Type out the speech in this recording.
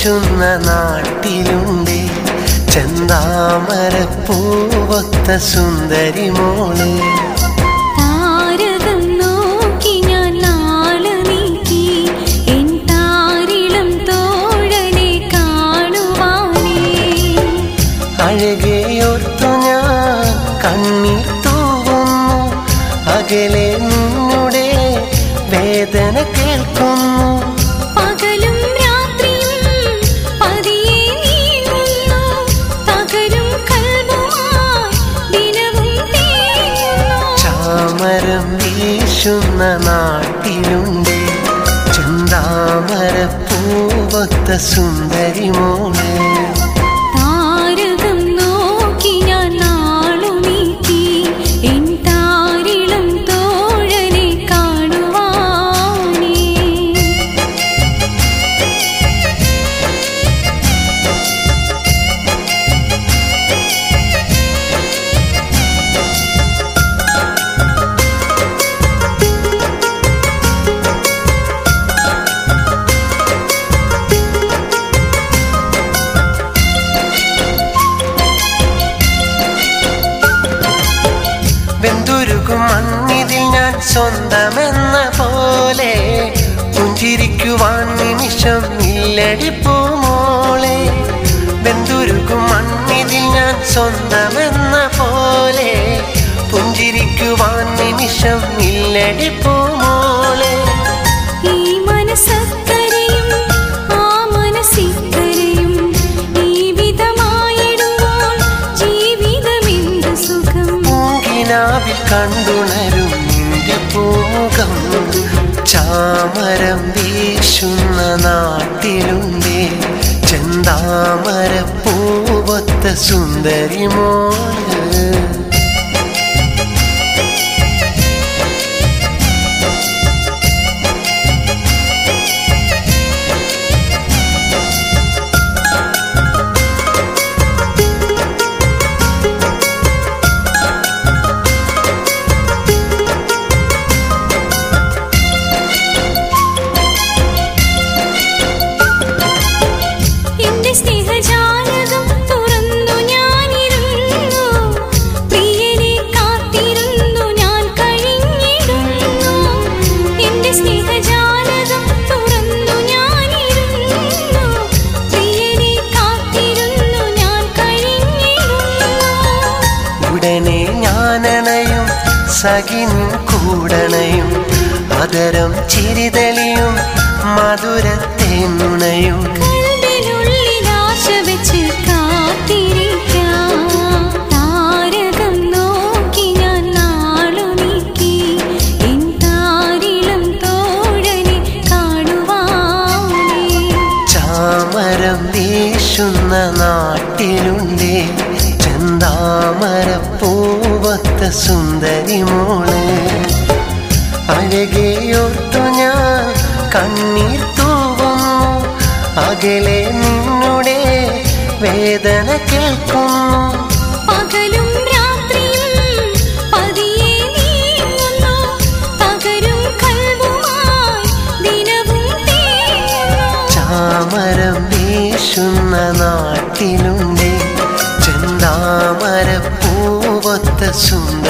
വീശുന്ന നാട്ടിലുണ്ട് ചെന്താമര പൂവൊത്ത സുന്ദരി മോള് താരകം നോക്കി ഞാൻ നാള് നീക്കി എൻ താരിളം തോഴനെ കാണുവാനേ അഴകെയോർത്തു ഞാൻ കണ്ണീർ തൂവുന്നു അകലെ നിന്നുടെ വേദന കേൾക്കുന്നു പകലും രാത്രിയും പതിയെ നീങ്ങുന്നു തകരും കൽവുമായി ദിനവും തേങ്ങുന്നു ചാമരം വീശുന്ന നാട്ടിലുണ്ട് ചെന്താമര പൂവൊത്ത സുന്ദരി മോള് താരകം നോക്കി ഞാൻ നാളു നീക്കി എൻ താരിളം തോഴനെ കാണുവാനേ വെന്തുരുകും മണ്ണിതിൽ ഞാൻ സ്വന്തമെന്ന പോലെ പുഞ്ചിരിക്കുവാൻ നിമിഷം ഇല്ലടിപ്പൂമോളെ വെന്തുരുകും മണ്ണിതിൽ ഞാൻ സ്വന്തമെന്ന പോലെ പുഞ്ചിരിക്കുവാൻ നിമിഷം ഇല്ലടിപ്പൂമോളെ ഈ മനസ്സക്കരയും ആ മനസ്സിക്കരയും ഈ വിധമായിടുമ്പോൾ ജീവിതമെന്ത് സുഖം പൂങ്കിനാവിൽ കണ്ടുണരും നിന്റെ പൂമുഖം ചാമരം വീശുന്ന നാട്ടിലുണ്ടേ ചെന്താമര പൂവത്ത സുന്ദരി മോള് എന്റെ സ്നേഹജാലകം തുറന്നു ഞാനിരുന്നു പ്രിയനെ കാത്തിരുന്നു ഞാൻ കഴിഞ്ഞിരുന്നു എന്റെ സ്നേഹജാലകം തുറന്നു ഞാനിരുന്നു പ്രിയനെ കാത്തിരുന്നു ഞാൻ കഴിഞ്ഞിരുന്നു ഉടനെ ഞാനണയും സഖിൻ കൂടണയും അതരം ചിരിതളിയും മധുരത്തേനുണയും കൽവിനുള്ളിൽ ആശ വെച്ച് കാത്തിരിക്കാം താരകം നോക്കി ഞാൻ നാളു നീക്കി എൻ താരിളം തോഴനെ കാണുവാനേ ചാമരം വീശുന്ന നാട്ടിലുണ്ടേ ചെന്താമര പൂവത്ത സുന്ദരി മോള് അഴകെയോർത്തു ഞാൻ കണ്ണീർ തൂവുന്നു അകലെ നിന്നുടെ വേദന കേൾക്കുന്നു പകലും രാത്രിയും പതിയെ നീങ്ങുന്നു തകരും കൽവുമായി ദിനവും തേങ്ങുന്നു ചാമരം വീശുന്ന നാട്ടിലുണ്ടേ ചെന്താമര പൂവത്ത സുന്ദരി